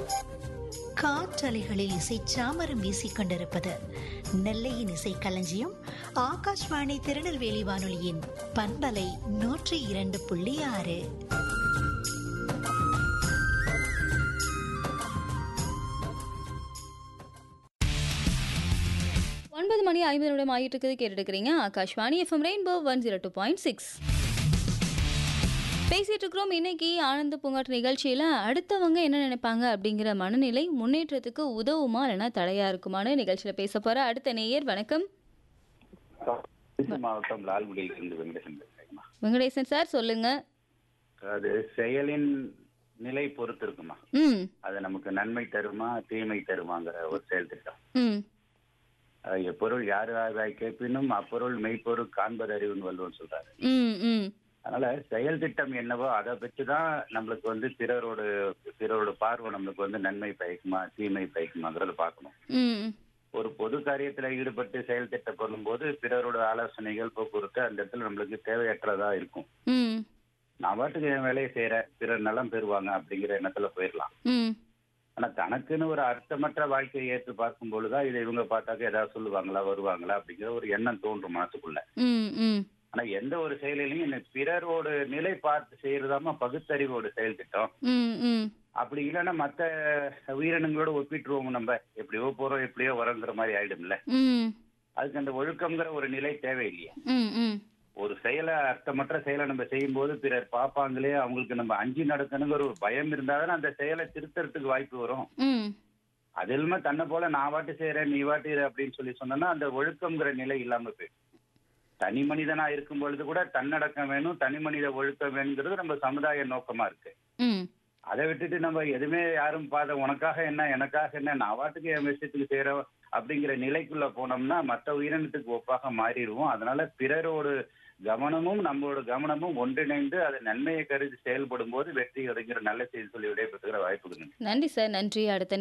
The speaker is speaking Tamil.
காற்றலைகளில் இசை சாமரம் வீசிக் கொண்டிருப்பது நெல்லையின் இசை களஞ்சியம் ஆகாஷ்வாணி திருநெல்வேலி வானொலியின் பண்பலை நூற்றி இரண்டு புள்ளி ஆறு ஒன்பது மணி ஐம்பது நிமிடம் ஆகிட்டு இருக்குது கேட்டுட்டு இருக்கிறீங்க Akashvani FM rainbow one zero two point six பேசிட்டு இருக்கிறோம் இன்னைக்கு ஆனந்த பூங்காற்று நிகழ்ச்சியில அடுத்தவங்க என்ன நினைப்பாங்க அப்படிங்கிற மனநிலை முன்னேற்றத்துக்கு உதவுமா இல்லைன்னா தடையா இருக்குமான்னு நிகழ்ச்சியில பேச போற அடுத்த நேயர் வணக்கம் திருச்சி மாவட்டம் லால்குடியில் இருந்து வெங்கடேசன் பேசுறேங்கம்மா வெங்கடேசன் சார் சொல்லுங்க அது செயலின் நிலை பொறுத்து இருக்குமா ம் அது நமக்கு நன்மை தருமா தீமை தருமாங்கிற ஒரு செயல் திட்டம் ம் அது எப்பொருள் யார் யாராய் கேட்பினும் அப்பொருள் மெய்ப்பொருள் காண்பது அறிவுன்னு வள்ளுவன் சொல்றாரு ம் ம் அதனால செயல் திட்டம் என்னவோ அதை வச்சு தான் நம்மளுக்கு வந்து பிறரோட பிறரோட பார்வை நம்மளுக்கு வந்து நன்மை பயக்குமா தீமை பயக்குமாங்கிறத பார்க்கணும் ம் ஒரு பொது காரியத்துல ஈடுபட்டு செயல் திட்டம் பண்ணும்போது பிறரோட ஆலோசனைகள் போக்குவரத்து அந்த இடத்துல நம்மளுக்கு தேவையற்றதா இருக்கும் ம் நான் பாட்டுக்கு என் வேலையை செய்யறேன் பிறர் நலம் பெறுவாங்க அப்படிங்கிற எண்ணத்துல போயிடலாம் ம் ஆனா தனக்குன்னு ஒரு அர்த்தமற்ற வாழ்க்கையை ஏற்று பார்க்கும் பொழுதுதான் இதை இவங்க பார்த்தாக்க ஏதாவது சொல்லுவாங்களா வருவாங்களா அப்படிங்கிற ஒரு எண்ணம் தோன்றும் மனசுக்குள்ள ம் ம் ஆனா எந்த ஒரு செயலிலையும் இந்த பிறரோட நிலை பார்த்து செய்யறதாம பகுத்தறிவோட செயல் திட்டம் ம் ம் அப்படி இல்லைன்னா மத்த உயிரினங்களோட ஒப்பிட்டுருவோம் நம்ம எப்படியோ போறோம் எப்படியோ வரோங்கிற மாதிரி ஆயிடும்ல ம் அதுக்கு அந்த ஒழுக்கம்ங்கிற ஒரு நிலை தேவையில்லையே ம் ம் ஒரு செயலை அர்த்தமற்ற செயலை நம்ம செய்யும்போது பிறர் பார்ப்பாங்களே அவங்களுக்கு நம்ம அஞ்சு நடக்கணுங்கிற ஒரு பயம் இருந்தாதானே அந்த செயலை திருத்தறதுக்கு வாய்ப்பு வரும் ம் அது இல்லாம தன்னை போல நான் வாட்டு செய்யறேன் நீ வாட்டு இரு அப்படின்னு சொல்லி சொன்னோம்னா அந்த ஒழுக்கம்ங்கிற நிலை இல்லாம போயிடும் தனி மனிதனா இருக்கும் பொழுது கூட தன்னடக்கம் வேணும் தனி மனித ஒழுக்கம் வேணுங்கிறது நம்ம சமுதாய நோக்கமா இருக்கு ம் அதை விட்டுட்டு நம்ம எதுவுமே யாரும் பார்த்த உனக்காக என்ன எனக்காக என்ன நான் வாட்டுக்கு என் விஷயத்துக்கு செய்யறோம் அப்படிங்கிற நிலைக்குள்ள போனோம்னா மற்ற உயிரினத்துக்கு ஒப்பாக மாறிடுவோம் அதனால பிறரோடு கவனமும் நம்மளோட கவனமும் ஒன்றிணைந்து அதை நன்மையை கருதி செயல்படும் போது வெற்றி கிடைக்கிற நல்ல செய்தி சொல்லி விடைபெற்றுகிற வாய்ப்புகள் நன்றி சார் நன்றி அடுத்த